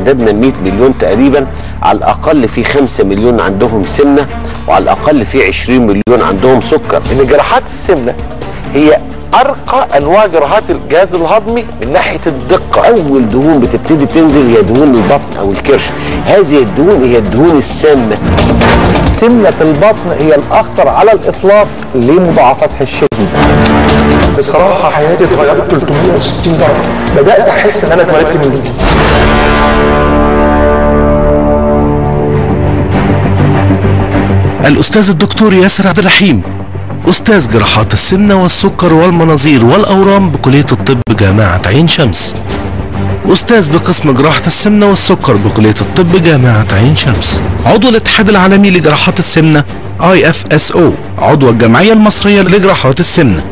عددنا 100 مليون تقريبا على الاقل في 5 مليون عندهم سمنه وعلى الاقل في 20 مليون عندهم سكر ان جراحات السمنه هي ارقى انواع جراحات الجهاز الهضمي من ناحيه الدقه اول دهون بتبتدي تنزل هي دهون البطن او الكرش هذه الدهون هي الدهون السامه سمنة البطن هي الأخطر على الإطلاق لمضاعفتها الشديدة بصراحة حياتي اتغيرت 360 درجة بدأت أحس إن أنا اتولدت من جديد الأستاذ الدكتور ياسر عبد الرحيم أستاذ جراحات السمنة والسكر والمناظير والأورام بكلية الطب جامعة عين شمس أستاذ بقسم جراحة السمنة والسكر بكلية الطب جامعة عين شمس عضو الاتحاد العالمي لجراحات السمنة IFSO عضو الجمعية المصرية لجراحات السمنة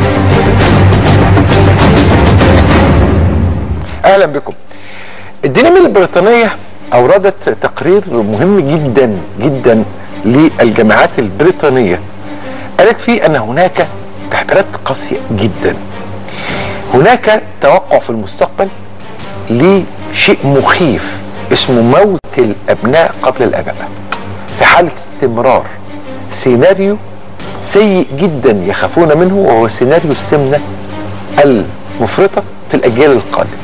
اهلا بكم الدينامي البريطانيه اوردت تقرير مهم جدا جدا للجامعات البريطانيه قالت فيه ان هناك تعبيرات قاسيه جدا هناك توقع في المستقبل لشيء مخيف اسمه موت الابناء قبل الاباء في حاله استمرار سيناريو سيء جدا يخافون منه وهو سيناريو السمنه المفرطه في الاجيال القادمه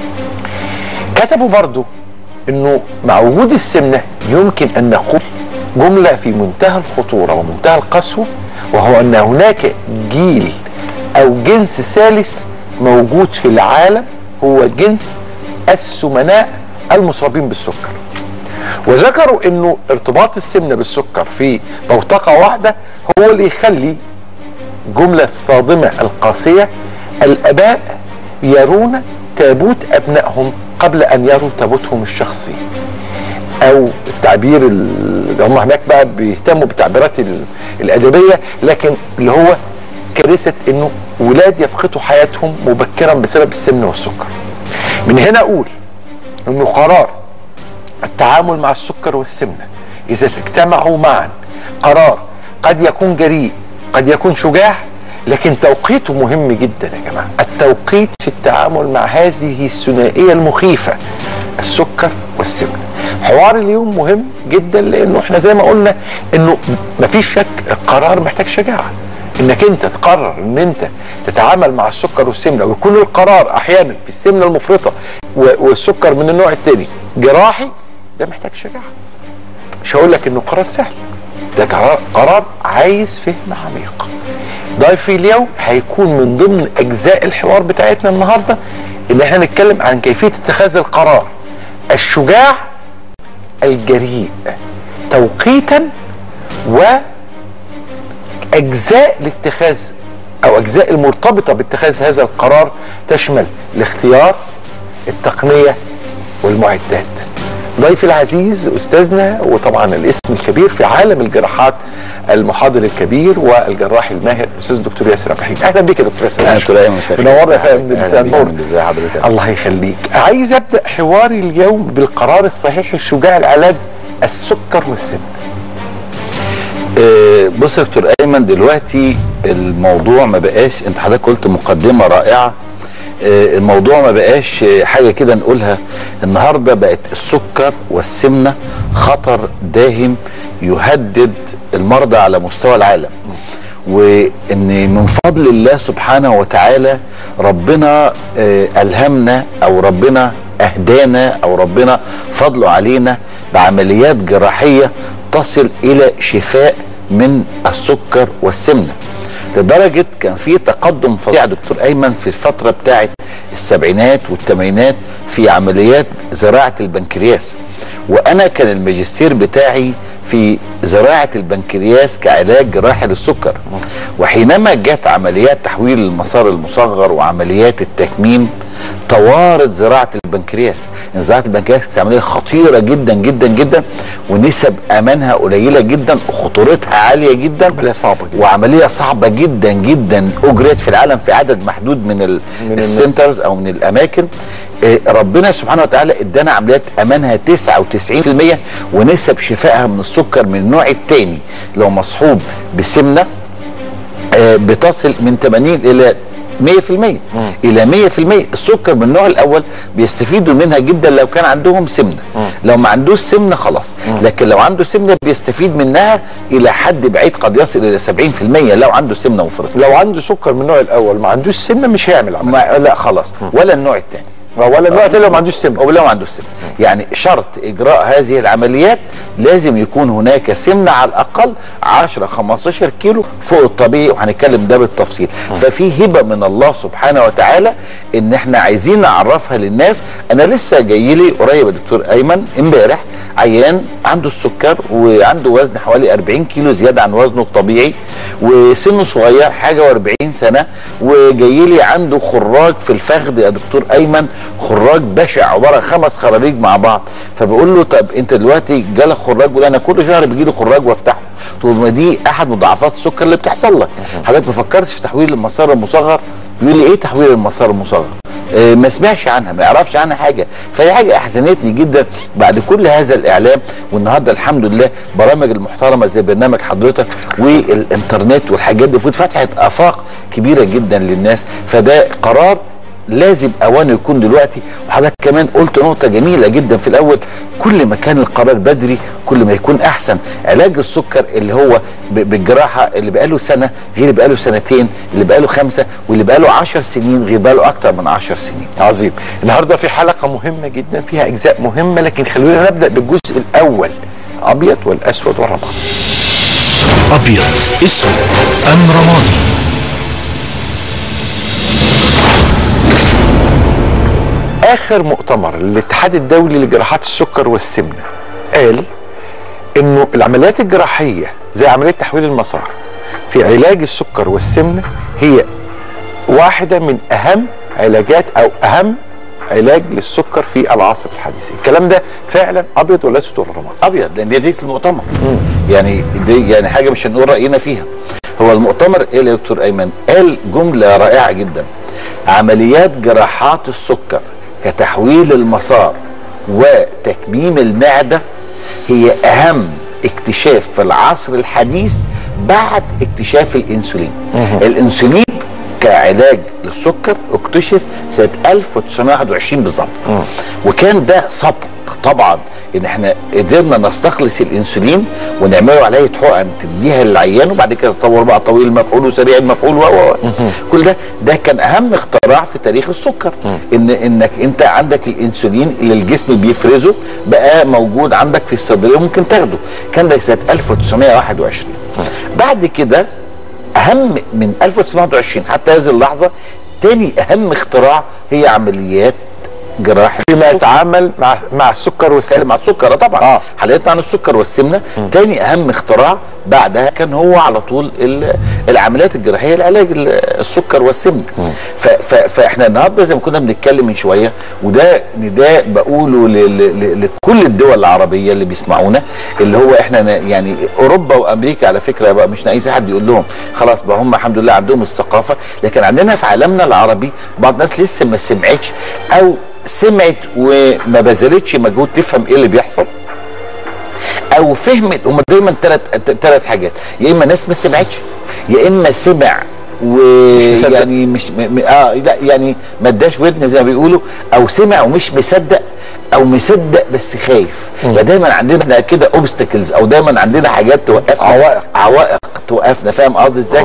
كتبوا برضو انه مع وجود السمنه يمكن ان نقول جمله في منتهى الخطوره ومنتهى القسوه وهو ان هناك جيل او جنس ثالث موجود في العالم هو جنس السمناء المصابين بالسكر وذكروا انه ارتباط السمنه بالسكر في بوتقه واحده هو اللي يخلي جمله الصادمه القاسيه الاباء يرون تابوت ابنائهم قبل ان يروا تابوتهم الشخصي او التعبير اللي هم هناك بقى بيهتموا بالتعبيرات ال- الادبيه لكن اللي هو كارثه انه ولاد يفقدوا حياتهم مبكرا بسبب السمنه والسكر من هنا اقول انه قرار التعامل مع السكر والسمنه اذا اجتمعوا معا قرار قد يكون جريء قد يكون شجاع لكن توقيته مهم جدا يا جماعه التوقيت في التعامل مع هذه الثنائيه المخيفه السكر والسمنه حوار اليوم مهم جدا لانه احنا زي ما قلنا انه مفيش شك القرار محتاج شجاعه انك انت تقرر ان انت تتعامل مع السكر والسمنه ويكون القرار احيانا في السمنه المفرطه و- والسكر من النوع الثاني جراحي ده محتاج شجاعه مش هقول لك انه قرار سهل ده قرار قرار عايز فهم عميق ضيفي اليوم هيكون من ضمن اجزاء الحوار بتاعتنا النهارده ان احنا نتكلم عن كيفيه اتخاذ القرار الشجاع الجريء توقيتا واجزاء لاتخاذ او اجزاء المرتبطه باتخاذ هذا القرار تشمل الاختيار التقنيه والمعدات ضيفي العزيز استاذنا وطبعا الاسم الكبير في عالم الجراحات المحاضر الكبير والجراح الماهر الاستاذ الدكتور ياسر عبد الحليم اهلا بك يا دكتور ياسر اهلا دكتور ايمن مساء الخير. منور يا أهلا فندم بيك. مساء النور ازي حضرتك الله يخليك عايز ابدا حواري اليوم بالقرار الصحيح الشجاع العلاج السكر والسمنه آه، بص يا دكتور ايمن دلوقتي الموضوع ما بقاش انت حضرتك قلت مقدمه رائعه آه، الموضوع ما بقاش آه، حاجه كده نقولها النهارده بقت السكر والسمنه خطر داهم يهدد المرضى على مستوى العالم وان من فضل الله سبحانه وتعالى ربنا آه، الهمنا او ربنا اهدانا او ربنا فضله علينا بعمليات جراحيه تصل الى شفاء من السكر والسمنه لدرجه كان في تقدم فظيع دكتور ايمن في الفتره بتاعه السبعينات والثمانينات في عمليات زراعه البنكرياس وانا كان الماجستير بتاعي في زراعه البنكرياس كعلاج جراحي للسكر وحينما جت عمليات تحويل المسار المصغر وعمليات التكميم توارد زراعه البنكرياس يعني زراعه البنكرياس كانت عمليه خطيره جدا جدا جدا ونسب امانها قليله جدا وخطورتها عاليه جدا عملية صعبة جدا. وعمليه صعبه جدا جدا اجريت في العالم في عدد محدود من, ال- من الناس. السنترز او من الاماكن آه، ربنا سبحانه وتعالى ادانا عمليات امانها 99% ونسب شفائها من السكر من النوع الثاني لو مصحوب بسمنه آه، بتصل من 80 الى 100% الى 100% السكر من النوع الاول بيستفيدوا منها جدا لو كان عندهم سمنه لو ما عندوش سمنه خلاص لكن لو عنده سمنه بيستفيد منها الى حد بعيد قد يصل الى 70% لو عنده سمنه مفرطه لو عنده سكر من النوع الاول ما عندوش سمنه مش هيعمل عمل ما لا خلاص ولا النوع الثاني ولا النوع الثاني لو ما عندوش سمنه او لو عنده السمنه يعني شرط اجراء هذه العمليات لازم يكون هناك سمنه على الاقل 10 15 كيلو فوق الطبيعي وهنتكلم ده بالتفصيل ففي هبه من الله سبحانه وتعالى ان احنا عايزين نعرفها للناس انا لسه جاي لي قريب يا دكتور ايمن امبارح عيان عنده السكر وعنده وزن حوالي 40 كيلو زياده عن وزنه الطبيعي وسنه صغير حاجه و40 سنه وجاي لي عنده خراج في الفخذ يا دكتور ايمن خراج بشع عباره عن خمس خراريج مع بعض فبقول له طب انت دلوقتي جالك خراج ولا انا كل شهر بيجي لي خراج وافتحه طب ما دي احد مضاعفات السكر اللي بتحصل لك حضرتك ما فكرتش في تحويل المسار المصغر يقول لي ايه تحويل المسار المصغر آه، ما سمعش عنها ما يعرفش عنها حاجه فهي حاجه احزنتني جدا بعد كل هذا الاعلام والنهارده الحمد لله برامج المحترمه زي برنامج حضرتك والانترنت والحاجات دي فتحت افاق كبيره جدا للناس فده قرار لازم اوانه يكون دلوقتي وحضرتك كمان قلت نقطه جميله جدا في الاول كل ما كان القرار بدري كل ما يكون احسن علاج السكر اللي هو ب- بالجراحه اللي بقاله سنه غير اللي بقاله سنتين اللي بقاله خمسه واللي بقاله عشر سنين غير بقاله اكتر من عشر سنين عظيم النهارده في حلقه مهمه جدا فيها اجزاء مهمه لكن خلونا نبدا بالجزء الاول ابيض والاسود والرمادي أبيض أسود أم رمادي اخر مؤتمر للاتحاد الدولي لجراحات السكر والسمنه قال انه العمليات الجراحيه زي عمليه تحويل المسار في علاج السكر والسمنه هي واحده من اهم علاجات او اهم علاج للسكر في العصر الحديث الكلام ده فعلا ابيض ولا اسود ولا رمادي ابيض لان دي نتيجه المؤتمر يعني دي يعني حاجه مش هنقول راينا فيها هو المؤتمر ايه يا دكتور ايمن قال جمله رائعه جدا عمليات جراحات السكر كتحويل المسار وتكميم المعده هي اهم اكتشاف في العصر الحديث بعد اكتشاف الانسولين الانسولين كعلاج للسكر اكتشف سنه 1921 بالظبط وكان ده سبق طبعا ان احنا قدرنا نستخلص الانسولين ونعمله عليه حقن تديها للعيان وبعد كده تطور بقى طويل المفعول وسريع المفعول و و و. كل ده ده كان اهم اختراع في تاريخ السكر ان انك انت عندك الانسولين اللي الجسم بيفرزه بقى موجود عندك في الصدريه وممكن تاخده كان ده سنه 1921 بعد كده اهم من 1921 حتى هذه اللحظه تاني اهم اختراع هي عمليات جراحه فيما يتعامل مع مع السكر بتكلم والسمنه عن السكر طبعا آه. آه. حلقتنا عن السكر والسمنه تاني اهم اختراع بعدها كان هو على طول ال- العمليات الجراحيه لعلاج ال- السكر والسمنه ف- ف- فاحنا النهارده زي ما كنا بنتكلم من شويه وده نداء بقوله ل- ل- ل- لكل الدول العربيه اللي بيسمعونا اللي هو احنا ن- يعني اوروبا وامريكا على فكره بقى مش ناقص حد يقول لهم خلاص بقى هم الحمد لله عندهم الثقافه لكن عندنا في عالمنا العربي بعض الناس لسه ما سمعتش او سمعت وما بذلتش مجهود تفهم ايه اللي بيحصل او فهمت هم دايما ثلاث ثلاث حاجات يا اما ناس ما سمعتش يا اما سمع مصدق. ويعني مش م... م... اه لا يعني ما اداش ودن زي ما بيقولوا او سمع ومش مصدق او مصدق بس خايف يبقى دايما عندنا احنا كده اوبستكلز او دايما عندنا حاجات توقفنا عوائق. عوائق توقفنا فاهم قصدي ازاي؟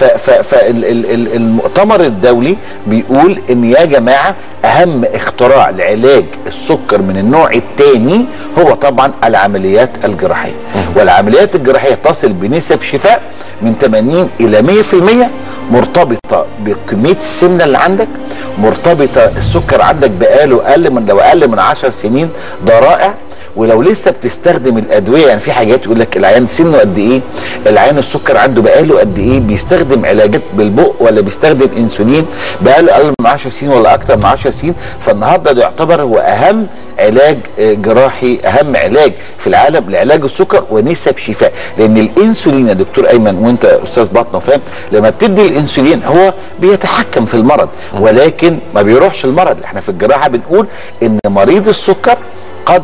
فالمؤتمر الدولي بيقول ان يا جماعه اهم اختراع لعلاج السكر من النوع الثاني هو طبعا العمليات الجراحيه والعمليات الجراحيه تصل بنسب شفاء من 80 الى 100% مرتبطه بكميه السمنه اللي عندك مرتبطه السكر عندك بقاله اقل من لو اقل من 10 سنين ده رائع ولو لسه بتستخدم الادويه يعني في حاجات يقول لك العيان سنه قد ايه العيان السكر عنده بقاله قد ايه بيستخدم علاجات بالبق ولا بيستخدم انسولين بقاله اقل من 10 سنين ولا اكتر من 10 سنين فالنهارده ده يعتبر هو اهم علاج آه، جراحي اهم علاج في العالم لعلاج السكر ونسب شفاء لان الانسولين يا دكتور ايمن وانت استاذ بطنه فاهم لما بتدي الانسولين هو بيتحكم في المرض ولكن ما بيروحش المرض احنا في الجراحه بنقول ان مريض السكر قد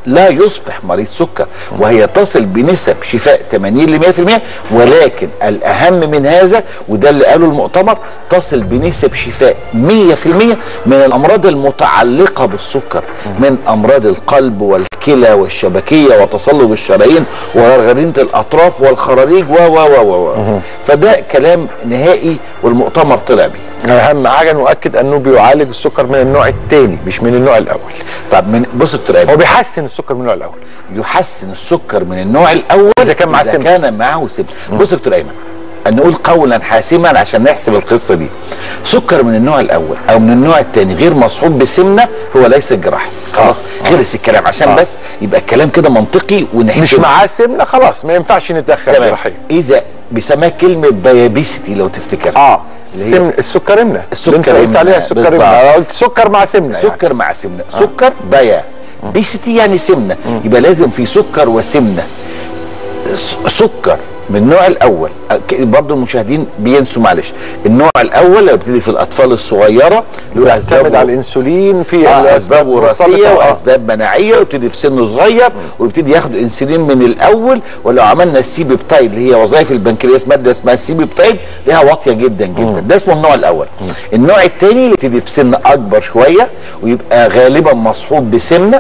لا يصبح مريض سكر وهي تصل بنسب شفاء 80 ل 100% ولكن الاهم من هذا وده اللي قاله المؤتمر تصل بنسب شفاء 100% من الامراض المتعلقه بالسكر من امراض القلب والكلى والشبكيه وتصلب الشرايين وغرغرينه الاطراف والخراريج و و و و و فده كلام نهائي والمؤتمر طلع بيه اهم حاجه نؤكد انه بيعالج السكر من النوع الثاني مش من النوع الاول طب من بص يا دكتور ايمن هو بيحسن السكر من النوع الاول يحسن السكر من النوع الاول إذا كان معاه إذا سمنة. كان معه سمنه بص يا دكتور ايمن نقول قولا حاسما عشان نحسب القصه دي سكر من النوع الاول او من النوع الثاني غير مصحوب بسمنه هو ليس جراحي خلاص خلص الكلام عشان آه. بس يبقى الكلام كده منطقي ونحسبه مش معاه سمنه خلاص ما ينفعش نتدخل تمام جراحيا اذا بيسموها كلمه دايابيسيتي لو تفتكر اه اللي هي سمن السكر امنه السكر اللي انت قلت إمنة، عليها السكر بالظبط. امنه أنا قلت سكر مع سمنه يعني. سكر مع سمنه سكر دايا بيسيتي يعني سمنه يبقى لازم في سكر وسمنه س- سكر من النوع الاول أ- ك- برضو المشاهدين بينسوا معلش النوع الاول اللي بيبتدي في الاطفال الصغيره له يعتمد اسباب على الانسولين في آه اسباب وراثيه مرتبطة. آه. واسباب مناعيه ويبتدي في سن صغير ويبتدي ياخد انسولين من الاول ولو عملنا السي بيبتايد اللي هي وظائف البنكرياس ماده اسمها السي بيبتايد ليها واطيه جدا جدا ده اسمه النوع الاول النوع الثاني اللي يبتدي في سن اكبر شويه ويبقى غالبا مصحوب بسمنه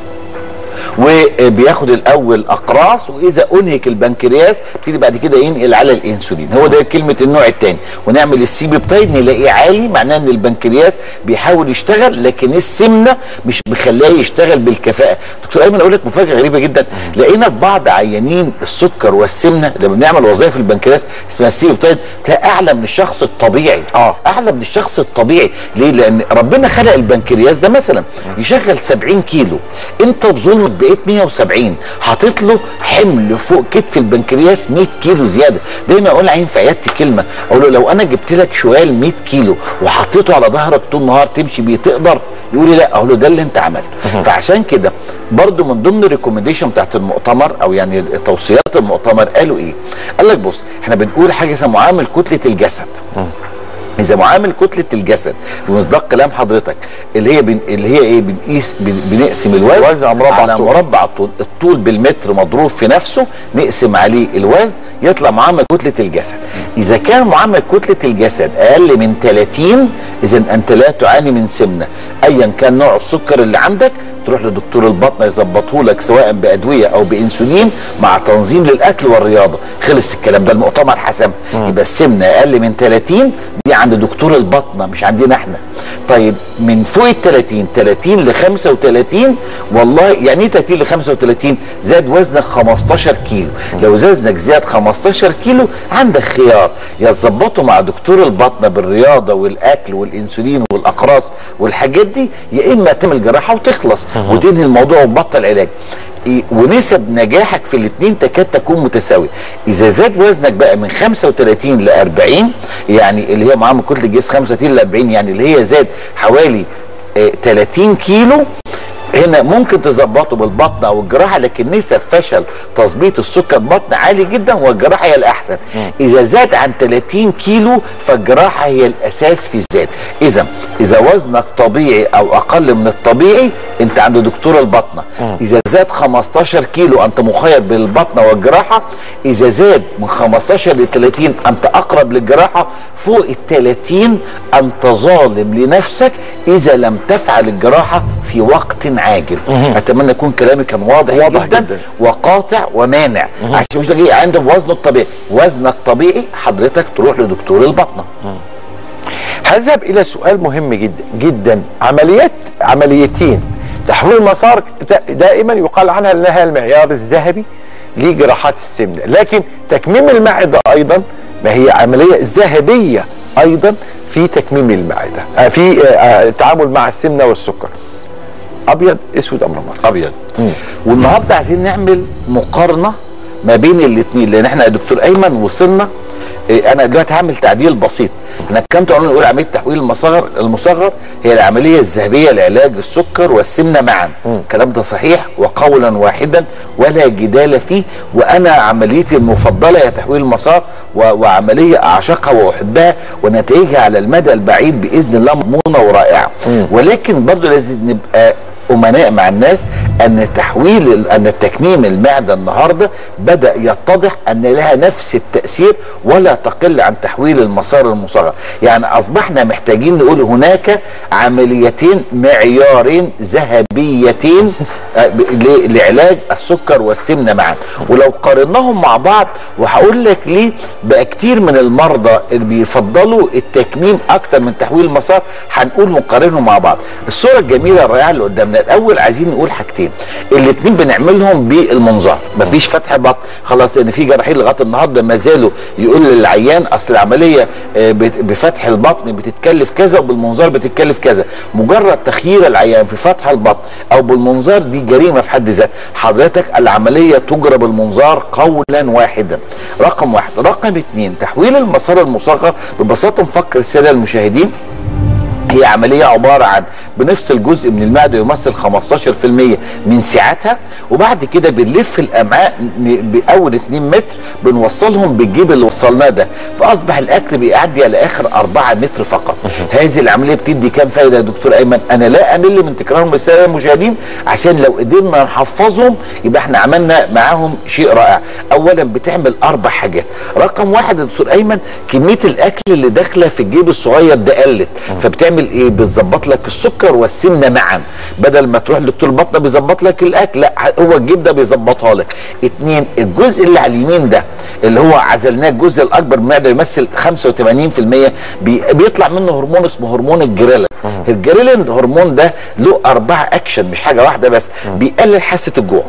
وبياخد الاول اقراص واذا انهك البنكرياس يبتدي بعد كده ينقل على الانسولين هو ده كلمه النوع الثاني ونعمل السي بيبتايد نلاقيه عالي معناه ان البنكرياس بيحاول يشتغل لكن السمنه مش مخليه يشتغل بالكفاءه دكتور ايمن اقول لك مفاجاه غريبه جدا لقينا في بعض عيانين السكر والسمنه لما بنعمل وظائف البنكرياس اسمها السي بيبتايد تلاقي اعلى من الشخص الطبيعي آه. اعلى من الشخص الطبيعي ليه لان ربنا خلق البنكرياس ده مثلا يشغل 70 كيلو انت بظلمك بقيت 170 حاطط له حمل فوق كتف البنكرياس 100 كيلو زياده دايما اقول عين في عيادتي كلمه اقول له لو انا جبت لك شوال 100 كيلو وحطيته على ظهرك طول النهار تمشي بيه تقدر يقول لي لا اقول له ده اللي انت عملته فعشان كده برضو من ضمن الريكومنديشن بتاعت المؤتمر او يعني توصيات المؤتمر قالوا ايه قال لك بص احنا بنقول حاجه اسمها معامل كتله الجسد اذا معامل كتله الجسد بمصداق كلام حضرتك اللي هي بن... اللي هي ايه بنقيس بن... بنقسم الوزن الوزن على مربع على الطول. مربع الطول الطول بالمتر مضروب في نفسه نقسم عليه الوزن يطلع معامل كتله الجسد اذا كان معامل كتله الجسد اقل من 30 اذا انت لا تعاني من سمنه ايا كان نوع السكر اللي عندك تروح لدكتور البطنه يظبطه لك سواء بادويه او بانسولين مع تنظيم للاكل والرياضه خلص الكلام ده المؤتمر حسمها يبقى السمنه اقل من 30 دي عند دكتور البطنه مش عندنا احنا طيب من فوق ال 30 30 ل 35 والله يعني ايه 30 ل 35 زاد وزنك 15 كيلو لو وزنك زاد 15 كيلو عندك خيار يا تظبطه مع دكتور البطنه بالرياضه والاكل والانسولين والاقراص والحاجات دي يا اما تعمل جراحه وتخلص وتنهي الموضوع وتبطل علاج إيه، ونسب نجاحك في الاثنين تكاد تكون متساويه اذا زاد وزنك بقى من 35 ل 40 يعني اللي هي معامل كتله الجسم 35 ل 40 يعني اللي هي زاد حوالي آه، 30 كيلو هنا ممكن تظبطه بالبطن او الجراحه لكن نسب فشل تظبيط السكر بطن عالي جدا والجراحه هي الاحسن اذا زاد عن 30 كيلو فالجراحه هي الاساس في الزاد اذا اذا وزنك طبيعي او اقل من الطبيعي انت عند دكتور البطنه اذا زاد 15 كيلو انت مخير بين البطنه والجراحه اذا زاد من 15 ل 30 انت اقرب للجراحه فوق ال 30 انت ظالم لنفسك اذا لم تفعل الجراحه في وقت عاجل اتمنى يكون كلامي كان واضح, واضح جدا, جداً. وقاطع ومانع عشان مش تلاقي عنده وزنه الطبيعي وزنك طبيعي حضرتك تروح لدكتور البطنه هذهب الى سؤال مهم جدا جدا عمليات عمليتين تحويل المسار دا- دائما يقال عنها انها المعيار الذهبي لجراحات السمنه لكن تكميم المعده ايضا ما هي عمليه ذهبيه ايضا في تكميم المعده آه، في آه، آه، التعامل مع السمنه والسكر ابيض اسود ام رمادي ابيض والنهارده عايزين نعمل مقارنه ما بين الاثنين لان احنا يا دكتور ايمن وصلنا إيه، انا دلوقتي هعمل تعديل بسيط احنا كنت عملنا نقول عمليه تحويل المصغر المصغر هي العمليه الذهبيه لعلاج السكر والسمنه معا الكلام ده صحيح وقولا واحدا ولا جدال فيه وانا عمليتي المفضله هي تحويل المسار و- وعمليه اعشقها واحبها ونتائجها على المدى البعيد باذن الله مضمونه ورائعه ولكن برضه لازم نبقى امناء مع الناس ان تحويل ال- ان تكميم المعده النهارده بدا يتضح ان لها نفس التاثير ولا تقل عن تحويل المسار المصغر يعني اصبحنا محتاجين نقول هناك عمليتين معيارين ذهبيتين آه، ب- ل- لعلاج السكر والسمنه معا ولو قارناهم مع بعض وهقول لك ليه بقى كتير من المرضى اللي بيفضلوا التكميم اكتر من تحويل المسار هنقول ونقارنهم مع بعض الصوره الجميله الرائعه اللي قدامنا الاول عايزين نقول حاجتين الاثنين بنعملهم بالمنظار مفيش فتح بطن خلاص ان في جراحين لغايه النهارده ما زالوا يقول للعيان اصل العمليه آه، بت- بفتح البطن بتتكلف كذا وبالمنظار بتتكلف كذا مجرد تخيير العيان في فتح البطن او بالمنظار دي جريمه في حد ذاتها حضرتك العمليه تجرى بالمنظار قولا واحدا رقم واحد رقم اثنين تحويل المسار المصغر ببساطه نفكر الساده المشاهدين هي عملية عبارة عن بنفصل جزء من المعدة يمثل 15% من سعتها وبعد كده بنلف الأمعاء ن- بأول 2 متر بنوصلهم بالجيب اللي وصلناه ده فأصبح الأكل بيعدي على آخر 4 متر فقط هذه العملية بتدي كام فايدة يا دكتور أيمن أنا لا أمل من تكرارهم بالسادة المشاهدين عشان لو قدرنا نحفظهم يبقى احنا عملنا معاهم شيء رائع أولا بتعمل أربع حاجات رقم واحد يا دكتور أيمن كمية الأكل اللي داخلة في الجيب الصغير ده قلت فبتعمل ايه بتظبط لك السكر والسمنه معا بدل ما تروح لدكتور البطنه بيظبط لك الاكل لا هو الجيب ده بيظبطها لك اتنين الجزء اللي على اليمين ده اللي هو عزلناه الجزء الاكبر من المعده يمثل 85% بي بيطلع منه هرمون اسمه هرمون الجريلين الجريلين هرمون ده له اربعه اكشن مش حاجه واحده بس بيقلل حاسه الجوع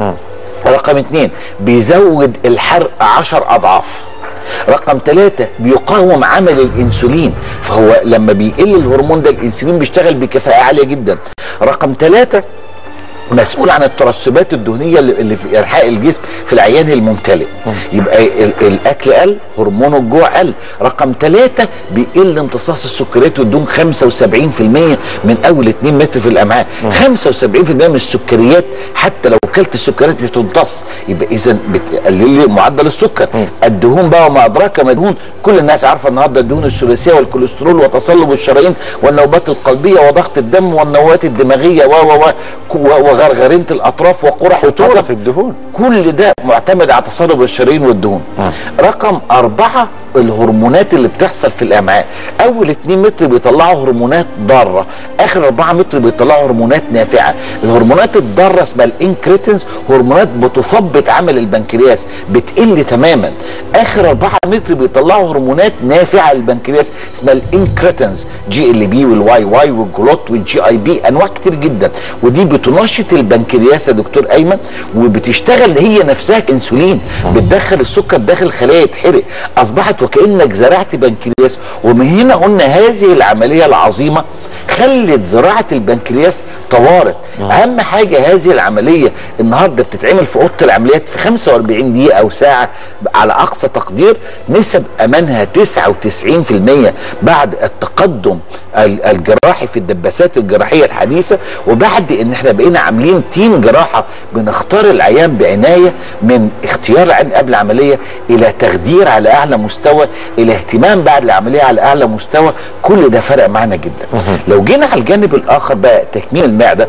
رقم اتنين بيزود الحرق عشر اضعاف رقم ثلاثة بيقاوم عمل الانسولين فهو لما بيقل الهرمون ده الانسولين بيشتغل بكفاءة عالية جدا رقم ثلاثة مسؤول عن الترسبات الدهنيه اللي اللي في ارحاء الجسم في العيان الممتلئ يبقى ال- الاكل قل هرمون الجوع قل رقم ثلاثة بيقل امتصاص السكريات والدهون 75% من اول 2 متر في الامعاء 75% من السكريات حتى لو كلت السكريات مش تمتص يبقى اذا بتقلل لي معدل السكر الدهون بقى وما ادراك ما دهون كل الناس عارفه النهارده الدهون الثلاثيه والكوليسترول وتصلب الشرايين والنوبات القلبيه وضغط الدم والنواه الدماغيه و و و وغرغرينه الاطراف وقرح خطورة القدم في الدهون كل ده معتمد على تصلب الشرايين والدهون رقم أربعة الهرمونات اللي بتحصل في الأمعاء أول 2 متر بيطلعوا هرمونات ضارة آخر 4 متر بيطلعوا هرمونات نافعة الهرمونات الضارة اسمها الانكريتنز هرمونات بتثبط عمل البنكرياس بتقل تماما آخر 4 متر بيطلعوا هرمونات نافعة للبنكرياس اسمها الانكريتنز جي ال بي والواي واي والجلوت والجي اي بي انواع كتير جدا ودي بتنشط البنكرياس يا دكتور ايمن وبتشتغل هي نفسها انسولين بتدخل السكر داخل خلايا يتحرق اصبحت وكانك زرعت بنكرياس ومن هنا قلنا هذه العمليه العظيمه خلت زراعه البنكرياس طوارئ اهم حاجه هذه العمليه النهارده بتتعمل في اوضه العمليات في 45 دقيقه او ساعه على اقصى تقدير نسب امانها 99% بعد التقدم ال- الجراحي في الدباسات الجراحيه الحديثه وبعد ان احنا بقينا عاملين تيم جراحه بنختار العيان بعنايه من اختيار العيان قبل العمليه الى تخدير على اعلى مستوى الى اهتمام بعد العمليه على اعلى مستوى كل ده فرق معنا جدا لو جينا على الجانب الاخر بقى تكميم المعده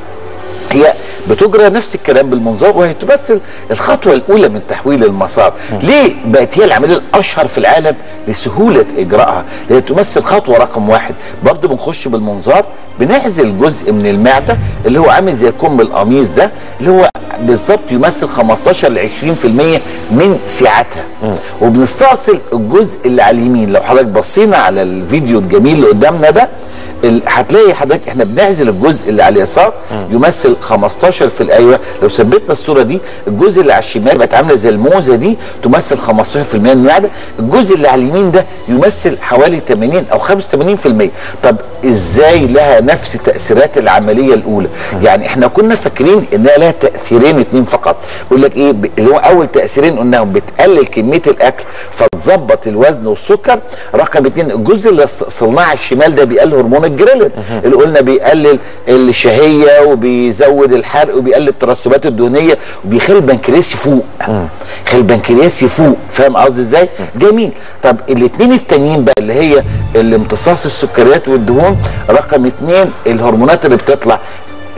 هي بتجرى نفس الكلام بالمنظار وهي تمثل الخطوه الاولى من تحويل المسار ليه بقت هي العمليه الاشهر في العالم لسهوله اجراءها لان تمثل خطوه رقم واحد برضو بنخش بالمنظار بنعزل جزء من المعده اللي هو عامل زي كم القميص ده اللي هو بالظبط يمثل 15 ل 20% من سعتها وبنستأصل الجزء اللي على اليمين لو حضرتك بصينا على الفيديو الجميل اللي قدامنا ده ال- هتلاقي حضرتك احنا بنعزل الجزء اللي على اليسار يمثل 15 في الايوه لو ثبتنا الصوره دي الجزء اللي على الشمال بقت عامله زي الموزه دي تمثل 15% من المعده الجزء اللي على اليمين ده يمثل حوالي 80 او 85% طب ازاي لها نفس تاثيرات العمليه الاولى يعني احنا كنا فاكرين انها لها تاثيرين اتنين فقط يقول لك ايه ب- اللي هو اول تاثيرين قلناهم بتقلل كميه الاكل فتظبط الوزن والسكر رقم اتنين الجزء اللي ص- صلناه على الشمال ده بيقلل هرمون الجريلين اللي قلنا بيقلل الشهيه وبيزود الحرق وبيقلل الترسبات الدهنيه وبيخلي البنكرياس يفوق خلي البنكرياس يفوق فاهم قصدي ازاي جميل طب الاثنين التانيين بقى اللي هي الامتصاص السكريات والدهون رقم اتنين الهرمونات اللي بتطلع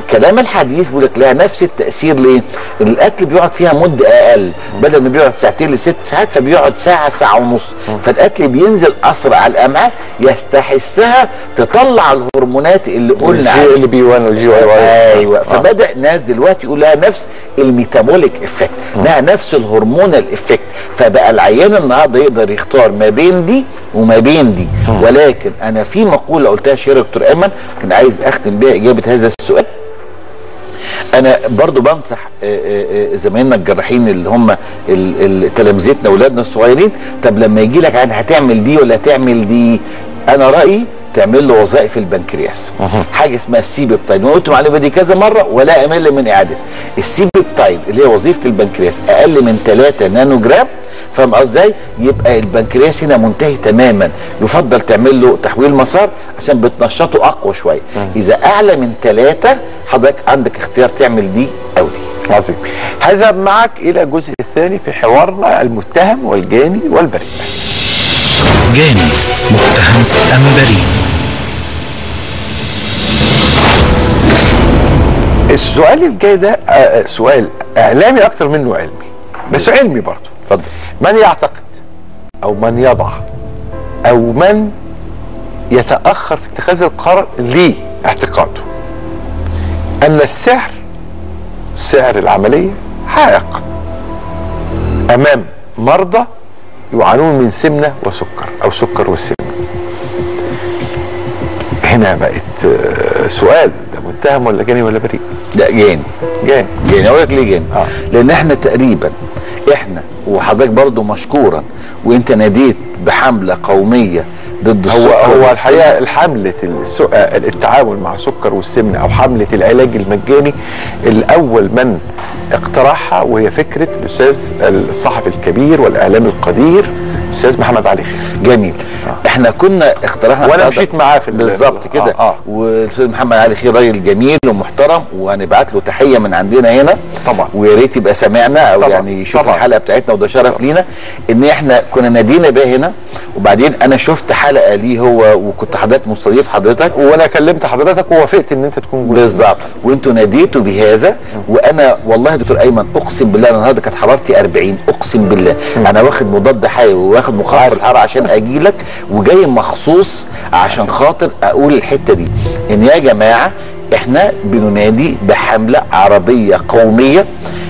الكلام الحديث بيقول لك لها نفس التاثير ليه؟ إن الاكل بيقعد فيها مده اقل بدل ما بيقعد ساعتين لست ساعات فبيقعد ساعه ساعه ونص فالاكل بينزل اسرع على الامعاء يستحسها تطلع الهرمونات اللي قلنا الجي عليها ال بي 1 والجي واي واي ايوه فبدا الناس دلوقتي يقول لها نفس الميتابوليك افكت لها نفس الهرمونال افكت فبقى العيان النهارده يقدر يختار ما بين دي وما بين دي ولكن انا في مقوله قلتها شهيره دكتور ايمن كان عايز اختم بيها اجابه هذا السؤال انا برضو بنصح آه، آه، آه، زمايلنا الجراحين اللي هم ال- ال- تلامذتنا واولادنا الصغيرين طب لما يجي لك عن هتعمل دي ولا هتعمل دي انا رايي تعمل له وظائف البنكرياس حاجه اسمها السيبيبتايد وانا قلت المعلومه دي كذا مره ولا امل من اعاده السيبيبتايد اللي هي وظيفه البنكرياس اقل من 3 نانو جرام فاهم قصدي ازاي؟ يبقى البنكرياس هنا منتهي تماما يفضل تعمل له تحويل مسار عشان بتنشطه اقوى شويه اذا اعلى من ثلاثه حضرتك عندك اختيار تعمل دي او دي عظيم هذهب معك الى الجزء الثاني في حوارنا المتهم والجاني والبريء جاني متهم أم بريء السؤال الجاي ده آه، آه، سؤال اعلامي اكتر منه علمي بس علمي برضه اتفضل من يعتقد او من يضع او من يتاخر في اتخاذ القرار ليه اعتقاده ان السعر سعر العمليه حائق امام مرضى يعانون من سمنه وسكر او سكر والسمنه هنا بقت آه، سؤال ده متهم ولا جاني ولا بريء لا جاني جاني جاني اقول لك ليه جاني آه. لان احنا تقريبا احنا وحضرتك برضو مشكورا وانت ناديت بحمله قوميه ضد هو السكر هو والسمنة. الحقيقه حمله السو- آه، التعامل مع السكر والسمنه او حمله العلاج المجاني الاول من اقترحها وهي فكره الاستاذ الصحفي الكبير والاعلام القدير الاستاذ محمد علي خير جميل احنا كنا اقترحنا وانا حضرتك- مشيت معاه في ال- بالظبط كده آه، آه. والاستاذ محمد علي خير راجل جميل ومحترم وهنبعت له تحيه من عندنا هنا طبعا. ويا ريت يبقى سمعنا او طبعا. يعني يشوف طبعا. الحلقه بتاعتنا وده شرف لينا ان احنا كنا نادينا بيه هنا وبعدين انا شفت حلقه ليه هو وكنت حضرتك مستضيف حضرتك وانا كلمت حضرتك ووافقت ان انت تكون جزء بالظبط وانتوا ناديتوا بهذا وانا والله يا دكتور ايمن اقسم بالله أنا النهارده كانت حرارتي 40 اقسم بالله انا واخد مضاد حيوي واخد مخفض الحراره عشان اجي لك وجاي مخصوص عشان خاطر اقول الحته دي ان يا جماعه احنا بننادي بحمله عربيه قوميه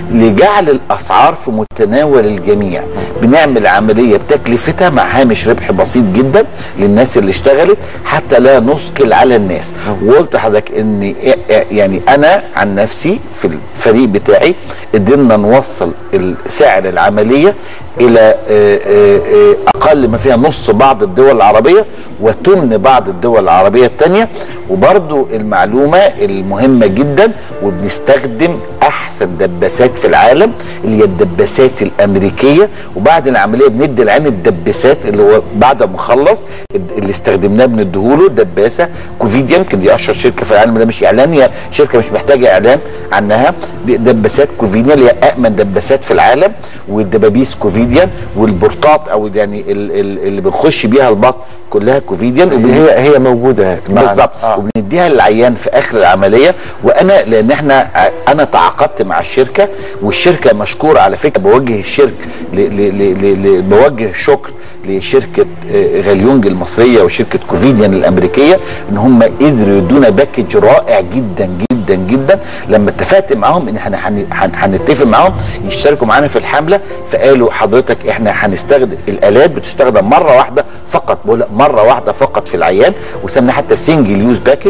لجعل الاسعار في متناول الجميع بنعمل عمليه بتكلفتها مع هامش ربح بسيط جدا للناس اللي اشتغلت حتى لا نثقل على الناس وقلت لحضرتك ان يعني انا عن نفسي في الفريق بتاعي قدرنا نوصل سعر العمليه الى آه، آه، آه، اقل ما فيها نص بعض الدول العربيه وتمن بعض الدول العربيه الثانيه وبرضو المعلومه المهمه جدا وبنستخدم احسن دباسات في العالم اللي هي الدباسات الامريكيه وبعد العمليه بندي العين الدباسات اللي هو بعد ما نخلص اللي استخدمناه بنديهوله دباسه كوفيديا يمكن دي اشهر شركه في العالم ده مش اعلان هي شركه مش محتاجه اعلان عنها دي دباسات كوفيديا اللي هي امن دباسات في العالم والدبابيس كوفيديا والبورتات او يعني ال- ال- اللي بنخش بيها البطن كلها كوفيديا اللي هي هي موجوده معنا. بالظبط آه. وبنديها للعيان في اخر العمليه وانا لان احنا ع- انا تعاقدت مع الشركه والشركه مشكوره على فكره بوجه الشرك ل ل ل ل ل بوجه الشكر لشركه آه، غاليونج المصريه وشركه كوفيديان الامريكيه ان هم قدروا يدونا باكج رائع جدا جدا جدا لما اتفقت معاهم ان احنا هن- هن- هنتفق معاهم يشتركوا معانا في الحمله فقالوا حضرتك احنا هنستخدم الالات بتستخدم مره واحده فقط بقول لك مره واحده فقط في العيان وسميناها حتى سنجل يوز باكج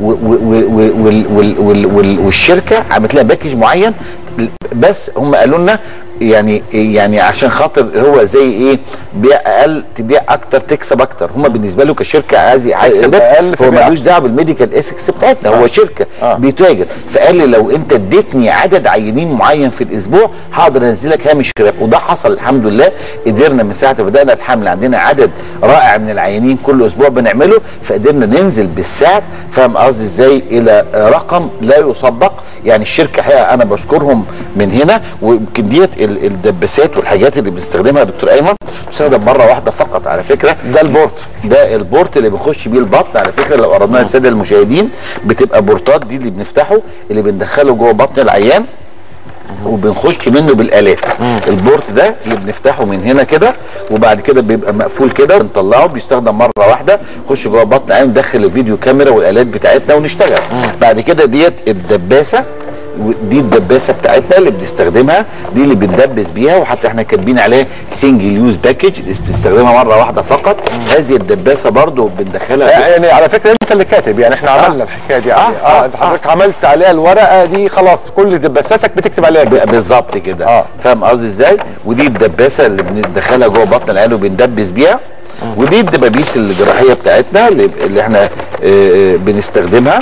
والشركه عملت لها باكج معين بس هم قالوا لنا يعني يعني عشان خاطر هو زي ايه بيع اقل تبيع اكتر تكسب اكتر هم بالنسبه له كشركه عايز عايز تكسب ربح. أقل هو فبيع ملوش دعوه بالميديكال اسكس بتاعتنا هو شركه آه. بيتاجر فقال لي لو انت اديتني عدد عيانين معين في الاسبوع هقدر انزلك هامش ربح وده حصل الحمد لله قدرنا من ساعه ما بدانا الحمله عندنا عدد رائع من العيانين كل اسبوع بنعمله فقدرنا ننزل بالسعر فاهم قصدي ازاي الى رقم لا يصدق يعني الشركه حقيقه انا بشكرهم من هنا ويمكن ديت ال- الدباسات والحاجات اللي بنستخدمها يا دكتور ايمن بتستخدم مره واحده فقط على فكره ده البورت ده البورت اللي بنخش بيه البطن على فكره لو قربناها للساده المشاهدين بتبقى بورتات دي اللي بنفتحه اللي بندخله جوه بطن العيان وبنخش منه بالالات البورت ده اللي بنفتحه من هنا كده وبعد كده بيبقى مقفول كده بنطلعه بيستخدم مره واحده نخش جوه بطن العيان ندخل الفيديو كاميرا والالات بتاعتنا ونشتغل بعد كده ديت الدباسه دي الدباسه بتاعتنا اللي بنستخدمها دي اللي بندبس بيها وحتى احنا كاتبين عليها سنجل يوز باكج بنستخدمها مره واحده فقط هذه الدباسه برضو بندخلها يعني على فكره انت اللي كاتب يعني احنا عملنا الحكايه دي يعني آه، اه, آه، انت حضرتك عملت عليها الورقه دي خلاص كل دباساتك بتكتب عليها كده ب- بالظبط كده آه. فاهم قصدي ازاي ودي الدباسه اللي بندخلها جوه بطن العيان وبندبس بيها ودي الدبابيس الجراحيه بتاعتنا اللي, اللي احنا آه، آه، بنستخدمها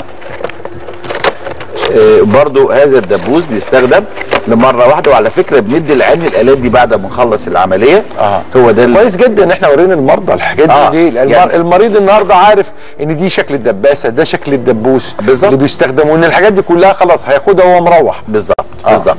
آه، برضو هذا الدبوس بيستخدم لمره واحده وعلى فكره بندي العين الالات دي بعد ما نخلص العمليه آه. هو ده اللي كويس جدا ان احنا ورينا المرضى الحاجات دي آه، ليه؟ لأن المر... يعني- المريض النهارده عارف ان دي شكل الدباسه ده شكل الدبوس بالظبط. اللي بيستخدم وان الحاجات دي كلها خلاص هياخدها وهو مروح بالظبط بالظبط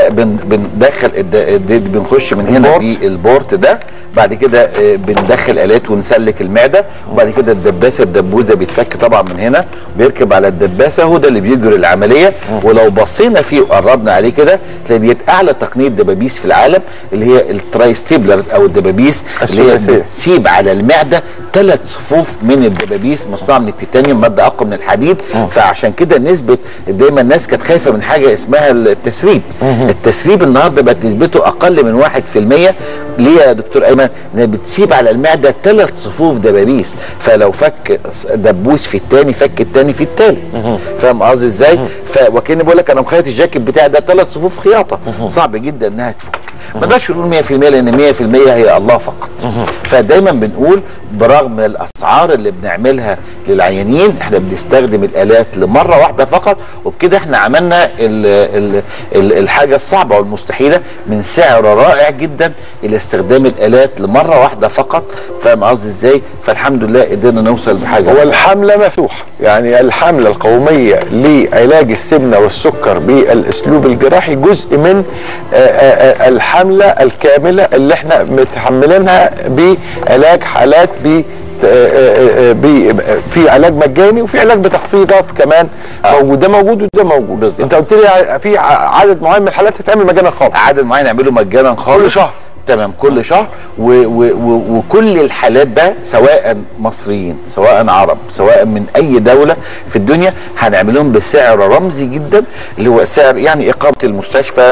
فبندخل بنخش من هنا البورت. بالبورت ده بعد كده آه، بندخل الات ونسلك المعده وبعد كده الدباسه الدبوس ده بيتفك طبعا من هنا بيركب على الدباسه هو ده اللي بيجري العمليه ولو بصينا فيه وقربنا عليه كده تلاقي ديت اعلى تقنيه دبابيس في العالم اللي هي التراي ستيبلرز او الدبابيس اللي هي الثلاثية. بتسيب على المعده ثلاث صفوف من الدبابيس مصنوعه من التيتانيوم ماده اقوى من الحديد فعشان كده نسبه دايما الناس كانت خايفه من حاجه اسمها التسريب التسريب النهارده بقت نسبته اقل من 1% ليه يا دكتور ايمن؟ انها بتسيب على المعده ثلاث صفوف دبابيس فلو فك دبوس في الثاني فك الثاني في الثالث فاهم قصدي ازاي؟ ف وكاني بقول لك انا مخيط الجاكيت بتاعي ده ثلاث صفوف خياطه صعب جدا انها تفك ما نقدرش نقول 100% لان 100% هي الله فقط فدايما بنقول برغم من الاسعار اللي بنعملها للعيانين احنا بنستخدم الالات لمره واحده فقط وبكده احنا عملنا ال ال ال الحاجه الصعبه والمستحيله من سعر رائع جدا الى استخدام الالات لمره واحده فقط فاهم قصدي ازاي فالحمد لله قدرنا نوصل بحاجه هو الحمله مفتوحه يعني الحمله القوميه لعلاج السمنه والسكر بالاسلوب الجراحي جزء من آه، آه، آه، الحمله الكامله اللي احنا متحملينها بعلاج حالات ب آه، آه، آه، ب- في علاج مجاني وفي علاج بتخفيضات كمان موجود ده موجود وده موجود بالظبط. انت قلت لي في ع- عدد معين من الحالات هتعمل مجانا خالص عدد معين نعمله مجانا خالص كل شهر. تمام كل شهر و و و وكل الحالات ده سواء مصريين سواء عرب سواء من اي دوله في الدنيا هنعملهم بسعر رمزي جدا اللي هو سعر يعني اقامه المستشفى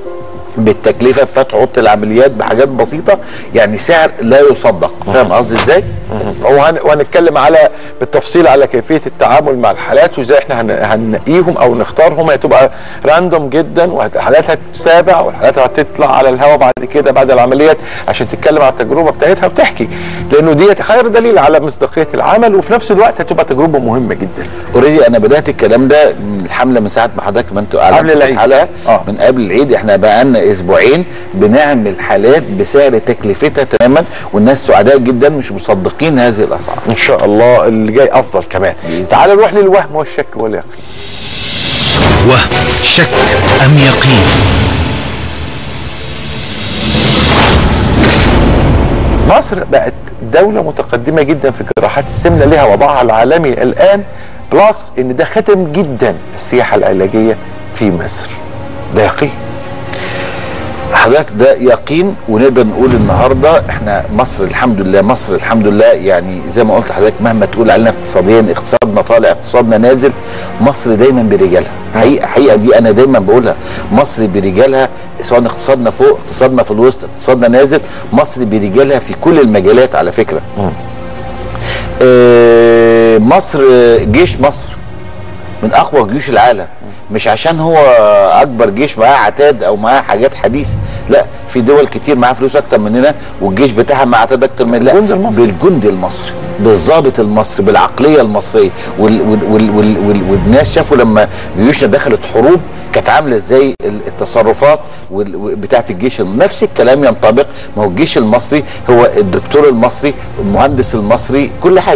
بالتكلفه بفتح اوضه العمليات بحاجات بسيطه يعني سعر لا يصدق فاهم قصدي ازاي؟ وهن- وهنتكلم على بالتفصيل على كيفيه التعامل مع الحالات وازاي احنا هن- هننقيهم او نختارهم هتبقى راندوم جدا والحالات هتتابع والحالات هتطلع على الهواء بعد كده بعد العمليات عشان تتكلم على التجربه بتاعتها وتحكي لانه دي خير دليل على مصداقيه العمل وفي نفس الوقت هتبقى تجربه مهمه جدا اوريدي انا بدات الكلام ده من الحمله من ساعه ما حضرتك ما انتوا قبل اعلنتوا في العيد. الحلقه آه. من قبل العيد احنا بقى لنا اسبوعين بنعمل حالات بسعر تكلفتها تماما والناس سعداء جدا مش مصدقين هذه الاسعار ان شاء الله اللي جاي افضل كمان بإذن تعال نروح للوهم والشك واليقين وهم شك أم يقين مصر بقت دولة متقدمة جدا في جراحات السمنة لها وضعها العالمي الآن بلس إن ده ختم جدا السياحة العلاجية في مصر ده يقين حضرتك ده يقين ونقدر نقول النهارده احنا مصر الحمد لله مصر الحمد لله يعني زي ما قلت لحضرتك مهما تقول علينا اقتصاديا اقتصادنا طالع اقتصادنا نازل مصر دايما برجالها حقيقه حقيقه دي انا دايما بقولها مصر برجالها سواء اقتصادنا فوق اقتصادنا في الوسط اقتصادنا نازل مصر برجالها في كل المجالات على فكره آه مصر جيش مصر من اقوى جيوش العالم مش عشان هو اكبر جيش معاه عتاد او معاه حاجات حديثه لا في دول كتير معاها فلوس اكتر مننا والجيش بتاعها معاه عتاد اكتر من لا بالجند المصري. بالجند المصري بالضابط المصري بالعقليه المصريه وال وال وال وال وال والناس شافوا لما جيوشنا دخلت حروب كانت عامله ازاي ال- التصرفات وال- و- بتاعه الجيش الم- نفس الكلام ينطبق ما هو الجيش المصري هو الدكتور المصري المهندس المصري كل حاجه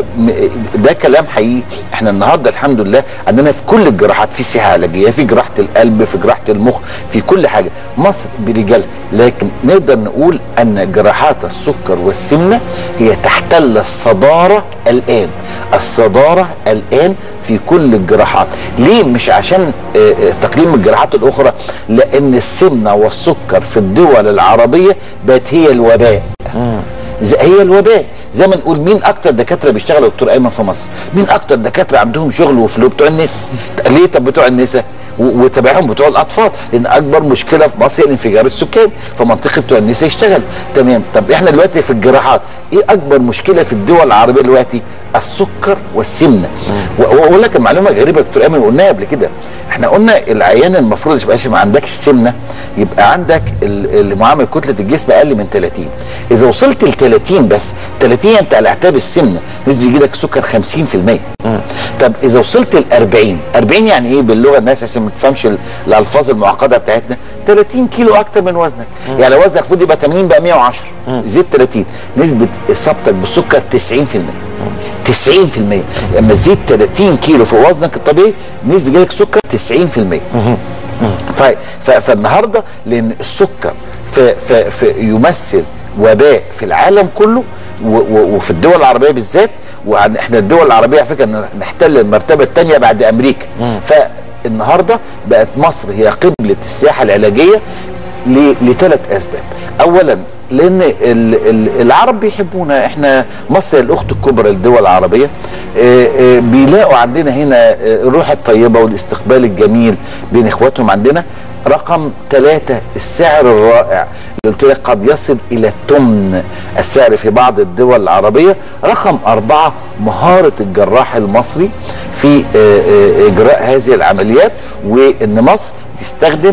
فده كلام حقيقي احنا النهارده الحمد لله عندنا في كل الجراحات في سياحه علاجيه في جراحه القلب في جراحه المخ في كل حاجه مصر برجالها لكن نقدر نقول ان جراحات السكر والسمنه هي تحتل الصداره الان الصداره الان في كل الجراحات ليه مش عشان آه، آه، تقليل من الجراحات الاخرى لان السمنه والسكر في الدول العربيه بقت هي الوباء زي- هي الوباء زي ما نقول مين اكتر دكاتره بيشتغلوا دكتور ايمن في مصر مين اكتر دكاتره عندهم شغل وفلوس بتوع النساء ليه طب بتوع النساء و- وتابعهم بتوع الاطفال لان اكبر مشكله في مصر هي الانفجار السكاني فمنطقه بتوع النساء يشتغل تمام طب احنا دلوقتي في الجراحات ايه اكبر مشكله في الدول العربيه دلوقتي السكر والسمنه و- واقول لك المعلومه غريبه يا دكتور ايمن قلناها قبل كده احنا قلنا العيان المفروض يبقاش ما عندكش سمنه يبقى عندك ال- اللي معامل كتله الجسم اقل من 30 اذا وصلت ل 30 بس 30 انت على اعتاب السمنه نسبه يجي لك سكر 50% طب اذا وصلت ل 40 40 يعني ايه باللغه الناس عشان ما تفهمش ال- الالفاظ المعقده بتاعتنا 30 كيلو اكتر من وزنك يعني لو وزنك المفروض يبقى 80 بقى 110 زيد 30 نسبه اصابتك بالسكر 90% 90% لما تزيد 30 كيلو فوق وزنك الطبيعي نسبه جالك سكر 90% ف... ف... فالنهارده لان السكر ف... ف... ف... يمثل وباء في العالم كله و... و... وفي الدول العربيه بالذات واحنا الدول العربيه على فكره نحتل المرتبه الثانيه بعد امريكا فالنهارده بقت مصر هي قبله السياحه العلاجيه ل... لثلاث اسباب اولا لان ال... ال... العرب بيحبونا احنا مصر هي الاخت الكبرى للدول العربيه آه، آه، بيلاقوا عندنا هنا آه، الروح الطيبه والاستقبال الجميل بين اخواتهم عندنا رقم ثلاثة السعر الرائع اللي قلت لك قد يصل إلى تمن السعر في بعض الدول العربية رقم أربعة مهارة الجراح المصري في آه، آه، إجراء هذه العمليات وإن مصر تستخدم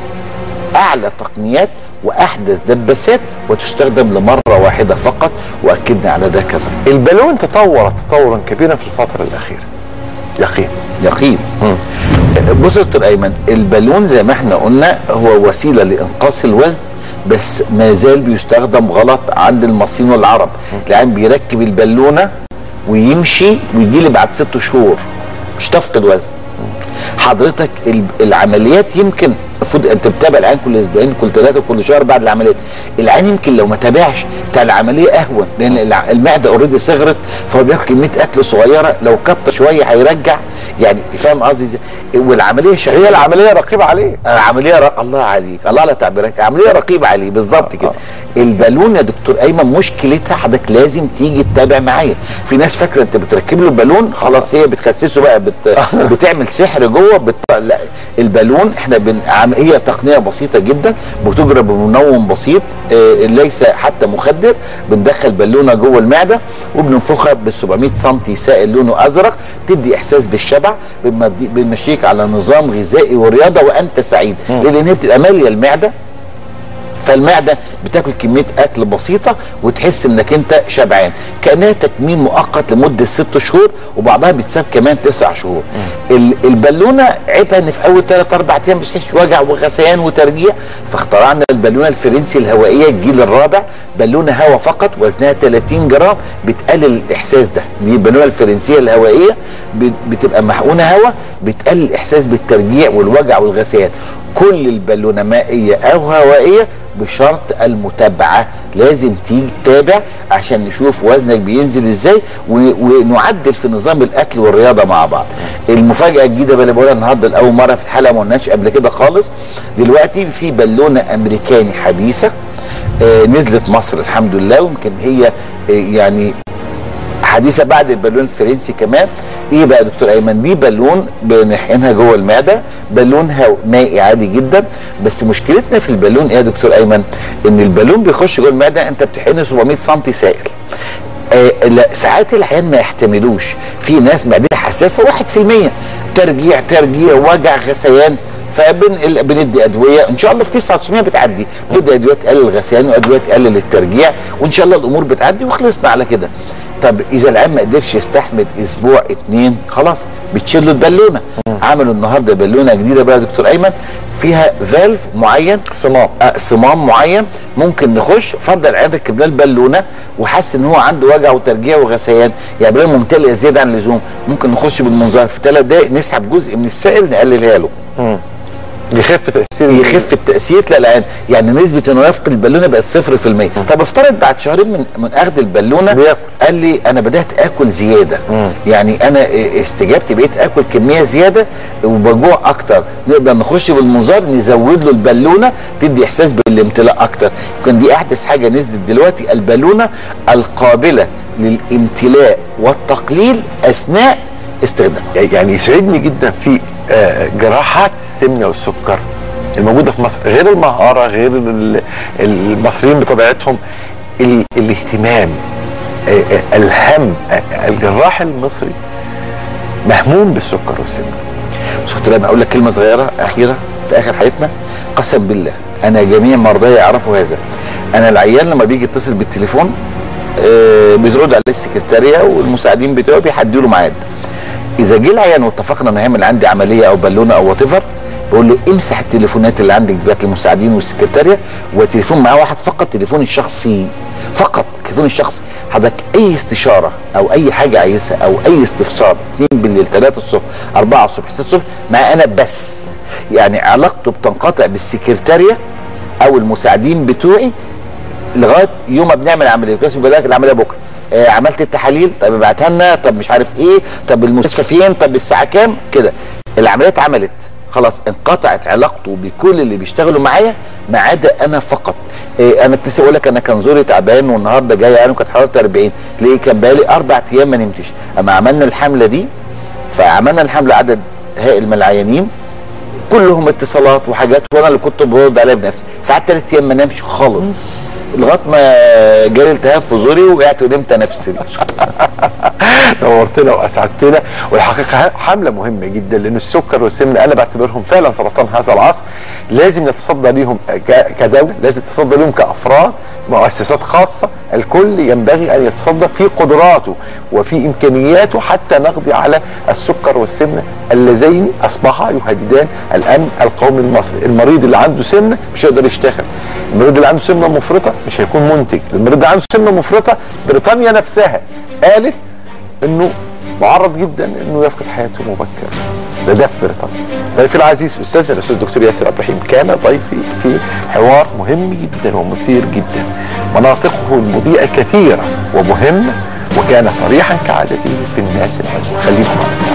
اعلى تقنيات واحدث دباسات وتستخدم لمره واحده فقط واكدنا على ده كذا البالون تطور تطورا كبيرا في الفتره الاخيره يقين يقين بص يا دكتور ايمن البالون زي ما احنا قلنا هو وسيله لانقاص الوزن بس ما زال بيستخدم غلط عند المصريين والعرب العيان بيركب البالونه ويمشي ويجي لي بعد ست شهور مش تفقد وزن حضرتك ال- العمليات يمكن المفروض انت بتتابع العين كل اسبوعين كل ثلاثه كل شهر بعد العمليات العين يمكن لو ما تابعش بتاع العمليه اهون لان الع- المعده اوريدي صغرت فهو بياخد كميه اكل صغيره لو كتر شويه هيرجع يعني فاهم قصدي ازاي؟ والعمليه شغاله هي العمليه رقيبه عليه عمليه ر... الله عليك الله على تعبيرك عمليه رقيبه عليه بالظبط كده البالون يا دكتور ايمن مشكلتها حضرتك لازم تيجي تتابع معايا في ناس فاكره انت بتركب له البالون خلاص هي بتخسسه بقى بت... بتعمل سحر جوه بت... لا البالون احنا بن... عم... هي تقنيه بسيطه جدا بتجرى بمنوم بسيط آه ليس حتى مخدر بندخل بالونه جوه المعده وبننفخها ب 700 سم سائل لونه ازرق تدي احساس بالشبع بنمدي- بنمشيك على نظام غذائي ورياضه وانت سعيد لان هي بتبقى ماليه المعده فالمعده بتاكل كميه اكل بسيطه وتحس انك انت شبعان كانها تكميم مؤقت لمده ست شهور وبعضها بيتساب كمان تسع شهور ال- البالونه عيبها ان في اول ثلاث اربع ايام بتحس وجع وغثيان وترجيع فاخترعنا البالونه الفرنسي الهوائيه الجيل الرابع بالونه هواء فقط وزنها 30 جرام بتقلل الاحساس ده دي البالونه الفرنسيه الهوائيه بت- بتبقى محقونه هواء بتقلل الاحساس بالترجيع والوجع والغثيان كل البالونه مائيه او هوائيه بشرط المتابعه لازم تيجي تتابع عشان نشوف وزنك بينزل ازاي و- ونعدل في نظام الاكل والرياضه مع بعض المفاجاه الجديده بقى اللي بقولها النهارده لاول مره في الحلقه ما قلناش قبل كده خالص دلوقتي في بالونه امريكاني حديثه آه نزلت مصر الحمد لله ويمكن هي آه يعني حديثه بعد البالون الفرنسي كمان ايه بقى يا دكتور ايمن دي بالون بنحقنها جوه المعده بالون هو مائي عادي جدا بس مشكلتنا في البالون ايه يا دكتور ايمن ان البالون بيخش جوه المعده انت بتحقنه 700 سم سائل آه لا ساعات العيان ما يحتملوش في ناس معدتها حساسه 1% ترجيع ترجيع وجع غثيان فبن ال- بندي ادويه ان شاء الله في 99 بتعدي بندي ادويه تقلل الغثيان وادويه تقلل الترجيع وان شاء الله الامور بتعدي وخلصنا على كده طب اذا العيان ما قدرش يستحمل اسبوع اتنين خلاص بتشيل له البالونه عملوا النهارده بالونه جديده بقى يا دكتور ايمن فيها فالف معين صمام آه، صمام معين ممكن نخش فرض العيان ركب لنا البالونه وحس ان هو عنده وجع وترجيع وغثيان يعني بالونه ممتلئه زياده عن اللزوم ممكن نخش بالمنظار في ثلاث دقائق نسحب جزء من السائل نقللها له يخف تاثير يخف التأثير لا العين يعني نسبة انه يفقد البالونة بقت صفر في المية طب افترض بعد شهرين من من اخذ البالونة بياكل. قال لي انا بدأت اكل زيادة يعني انا استجابتي بقيت اكل كمية زيادة وبجوع اكتر نقدر نخش بالمنظار نزود له البالونة تدي احساس بالامتلاء اكتر يمكن دي احدث حاجة نزلت دلوقتي البالونة القابلة للامتلاء والتقليل اثناء استخدامها يعني يسعدني جدا في آه، جراحات السمنه والسكر الموجوده في مصر غير المهاره غير ال- المصريين بطبيعتهم ال- الاهتمام آه، آه، الهم آه، الجراح المصري مهموم بالسكر والسمنه بس كنت لما اقول لك كلمه صغيره اخيره في اخر حياتنا قسم بالله انا جميع مرضاي يعرفوا هذا انا العيان لما بيجي يتصل بالتليفون آه بترد عليه السكرتاريه والمساعدين بتوعه بيحددوا له ميعاد اذا جه العيان واتفقنا ان هيعمل عندي عمليه او بالونه او وات بقول له امسح التليفونات اللي عندك بتاعت المساعدين والسكرتاريه وتليفون معاه واحد فقط تليفون الشخصي فقط تليفون الشخصي حضرتك اي استشاره او اي حاجه عايزها او اي استفسار 2 بالليل 3 الصبح 4 الصبح 6 الصبح معاه انا بس يعني علاقته بتنقطع بالسكرتاريه او المساعدين بتوعي لغايه يوم ما بنعمل عمليه كويس بيبقى لك العمليه بكره آه عملت التحاليل طب ابعتها لنا طب مش عارف ايه طب المستشفى فين طب الساعه كام كده العمليه اتعملت خلاص انقطعت علاقته بكل اللي بيشتغلوا معايا ما عدا انا فقط إيه انا كنت لسه اقول لك انا كان زوري تعبان والنهارده جاي يعني كانت حرارتي 40 ليه كان بقالي اربع ايام ما نمتش اما عملنا الحمله دي فعملنا الحمله عدد هائل من العيانين كلهم اتصالات وحاجات وانا اللي كنت برد عليها بنفسي فقعدت ثلاث ايام ما نامش خالص لغايه ما جالي التهاب في زوري وقعت ونمت نفسي نورتنا واسعدتنا والحقيقه حمله مهمه جدا لان السكر والسمنه انا بعتبرهم فعلا سرطان هذا العصر لازم نتصدى ليهم ك- كدوله لازم نتصدى ليهم كافراد مؤسسات خاصه الكل ينبغي ان يتصدى في قدراته وفي امكانياته حتى نقضي على السكر والسمنه اللذين اصبحا يهددان الامن القومي المصري المريض اللي عنده سمنه مش هيقدر يشتغل المريض اللي عنده سمنه مفرطه مش هيكون منتج المريض اللي عنده سمنه مفرطه بريطانيا نفسها قالت انه معرض جدا انه يفقد حياته مبكرا ده ده في بريطانيا ضيفي العزيز استاذنا الاستاذ الدكتور ياسر عبد الرحيم كان ضيفي في حوار مهم جدا ومثير جدا مناطقه المضيئه كثيره ومهمه وكان صريحا كعادته في الناس العزوة خليكم على